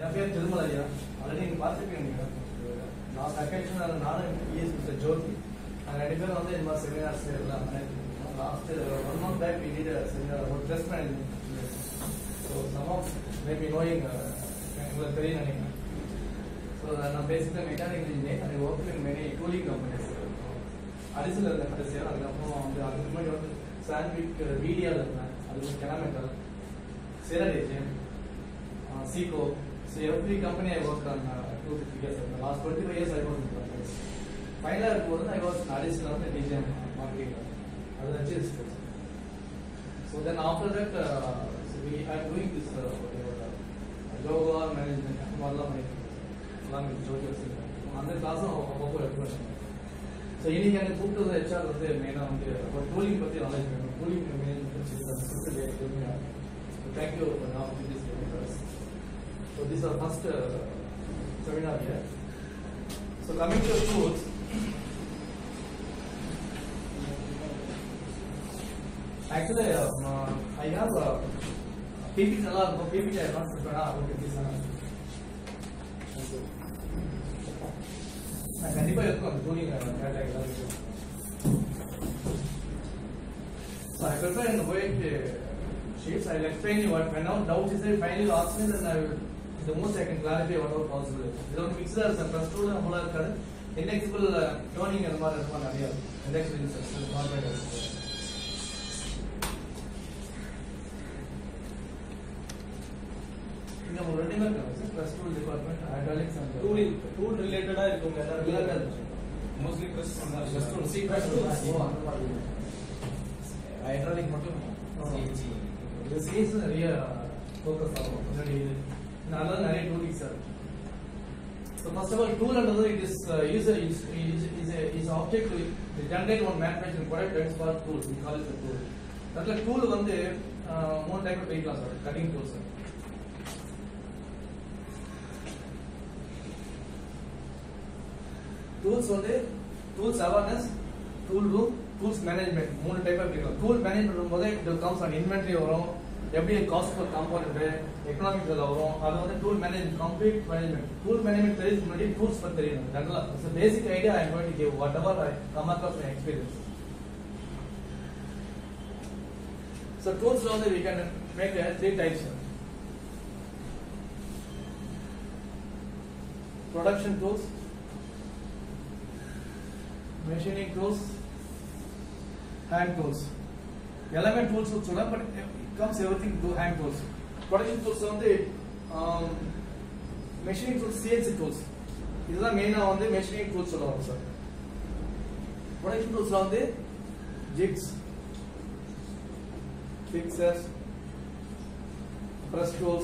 என் பேர் திருமல் ஐயா ஆல்ரெடி நீங்க பார்த்துருக்கீங்க நீங்க நான் செகண்ட் நானும் இஎஸ் மிஸ்டர் ஜோதி நாங்கள் ரெண்டு பேரும் வந்து இந்த மாதிரி செமினார்ஸ் எல்லாம் last one month back we need seminar ஒரு stress management so some of maybe knowing உங்களுக்கு தெரியும் நினைக்கிறேன் ஸோ நான் பேசிக்க mechanical engineer and work in many tooling companies அரிசியில் இருந்த கடைசியாக அதுக்கப்புறம் வந்து அதுக்கு முன்னாடி வந்து சாண்ட்விக் வீடியாவில் இருந்தேன் அதுக்கு கெனாமெட்டல் சேரடேஜன் Seco so every company I work on two three years last twenty five years I work ஃபைனலாக இருக்கும்போது ஐ வாஸ் அடிஷனல் வந்து டிஜிஎம் மார்க்கெட்டிங் அது வச்சு so then after that we are doing this yoga management அந்த மாதிரிலாம் பண்ணிட்டு எல்லாமே ஜோதி வச்சுருக்கேன் அந்த கிளாஸும் அப்பப்போ எடுத்து பண்ணுறேன் ஸோ இன்னைக்கு எனக்கு கூப்பிட்டது ஹெச்ஆர் வந்து மெயினாக வந்து ஒரு டூலிங் பற்றி நாலேஜ் வேணும் டூலிங் மேனேஜ்மெண்ட் வச்சுருக்கேன் thank you for opportunities so this are first seminar here. So coming to the tools, actually uh, I have uh, PPT நல்லா இருக்கும் PPT I not prepared ah okay please நான் கண்டிப்பா இருக்கும் அந்த டூலிங் டேட்டா எல்லாம் So I prepare in the white uh, sheets. I will explain you what whenever doubt is there, finally you ask me, then I will, the most I can clarify whatever possible. Without mixer, some plus two நம்மளா இருக்காது. Indexible uh, turning அந்த மாதிரி இருக்கும் நிறைய. Indexible instructions, not by us. இங்க ஒரு ரெண்டு பேர் இருக்காங்க sir plus two department hydraulics and tool tool ரிலேட்டடா இருக்கும் எல்லாரும் mostly press Plus two, C plus two. ஓ, அந்த மாதிரி. ஹைட்ராலிக் மட்டும் CNC. இந்த சீஸ் நிறைய ஃபோக்கஸ் ஆகும் முன்னாடி இது நல்லா நிறைய tooling sir So first of all, tool another it is uh, user is is is a is a object to to generate one manufacturing product that is called tool. We call it a tool. அதுல tool வந்து uh, மூணு type பிரிக்கலாம் sir cutting tools tools வந்து tools awareness tool room tools management மூணு டைப்பா பிரிக்கலாம் tool management போது இது கம்ஸ் ஆன் இன்வென்டரி வரும் எப்படி காஸ்ட் பர் காம்பவுண்ட் எக்கனாமிக் வரும் அது வந்து tool manage complete management tool management தெரியுது முன்னாடி டூல்ஸ் பத்தி தெரியணும் ஜெனரலா basic idea I going to give whatever I come across my experience So tools only we can make uh, three types. Production tools, machining tools, hand tools. எல்லாமே tools சொல்லலாம் but comes everything to hand tools production tools வந்து machining tools CNC tools இதுதான் மெயினாக வந்து machining tools சொல்லுவாங்க sir production டூல்ஸ்ல வந்து jigs fixers, press tools,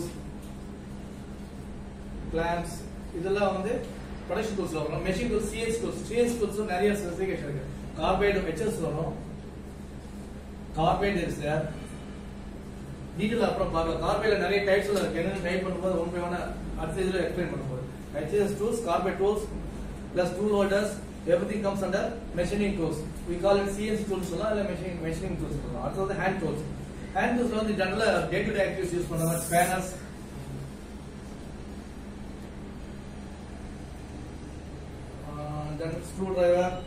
clamps இதெல்லாம் வந்து ப்ரொடக்ஷன் டூல்ஸ்ல வரும் machine tools CS tools CS tools நிறைய ஸ்பெசிஃபிகேஷன் இருக்கு கார்பைடு ஹெச்எஸ் வரும் கார்பைடு இருக்கு சார் டீட்டெயில் அப்புறம் பார்க்கலாம் கார்பைட்ல நிறைய டைப்ஸ்ல இருக்கு என்னென்ன டைப் பண்ணும்போது ஒன் பை ஒன் அடுத்த இதுல எக்ஸ்பிளைன் பண்ணும்போது HS tools carbide tools plus tool holders everything comes under machining tools we call it CNC tools சொல்லலாம் இல்ல machining machining tools சொல்லலாம் அடுத்தது hand tools hand tools வந்து ஜெனரலா day to day activities use பண்ற மாதிரி spanners then screwdriver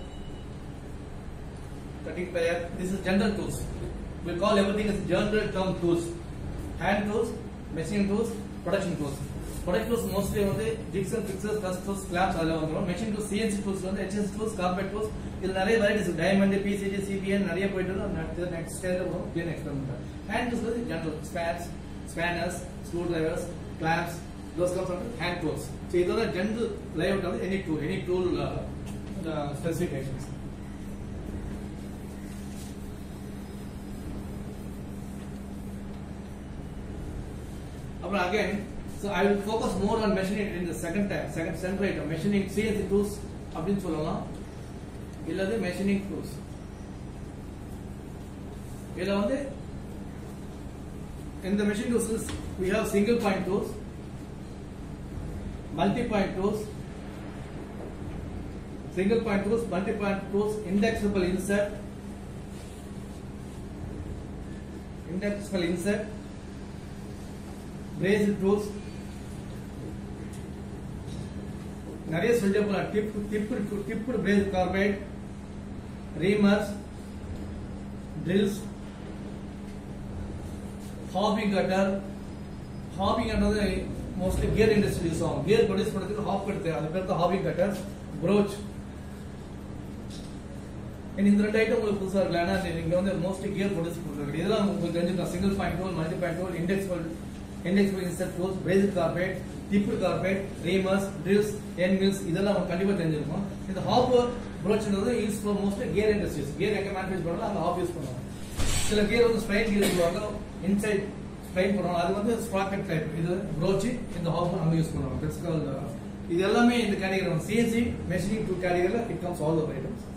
cutting plier this is general tools we call everything as general term tools hand tools machining tools production tools product tools mostly வந்து jigs and fixers plus tools clamps அதில் வந்துடும் machine tools CNC tools வந்து HS tools carbide tools இது நிறைய varieties diamond PCG CBN நிறைய போயிட்டு இருக்கு next stage வரும் பிஎன் எக்ஸ்பெரிமெண்ட் ஹேண்ட் டூல்ஸ் வந்து general spans spanners screwdrivers clamps those comes under hand tools so இதோட ஜெனரல் லேஅவுட் வந்து any tool any tool specifications அப்புறம் again So I will focus more on machining in the second time, second center item, machining CNC tools அப்படின்னு சொல்லலாம் இல்லது machining tools. இதுல வந்து in the machine tools we have single point tools, multi point tools, single point tools, multi point tools, indexable insert, indexable insert, brazed tools, நிறைய சொல்லிட்டே போகலாம் tip tip tipped braze carbide reamers drills hobbing cutter ஹாப்பிங்ன்றது mostly gear industry use ஆகும் gear produce பண்ணுறதுக்கு hob cut அது பேர் தான் hopping cutter brooch இந்த ரெண்டு ஐட்டம் உங்களுக்கு புதுசா இருக்கு ஏன்னா நீங்க வந்து மோஸ்ட்லி கியர் ப்ரொடியூஸ் பண்றது இதெல்லாம் உங்களுக்கு தெரிஞ்சுக்கலாம் single point tool multi point tool index index inset tools பேசிக் கார்பெட் டிப்பு கார்பெட் ரீமர்ஸ் ட்ரில்ஸ் என் மில்ஸ் இதெல்லாம் உங்களுக்கு கண்டிப்பா தெரிஞ்சிருக்கும் இந்த hop ப்ரோச்ன்றது use for mostly gear industries gear எங்க மேனுஃபேக்சர் பண்ணலாம் அங்க ஹாப் யூஸ் பண்ணுவாங்க சில கியர் வந்து ஸ்ப்ரைன் கியர் சொல்லுவாங்க இன்சைட் ஸ்ப்ரைன் பண்ணுவாங்க அது வந்து ஸ்ப்ராக்கெட் டைப் இது ப்ரோச் இந்த ஹாப் அங்க யூஸ் பண்ணுவாங்க That's called, uh, இது எல்லாமே இந்த கேட்டகரி சிஎன்சி மெஷினிங் டூ கேட்டகரியில் it comes all the items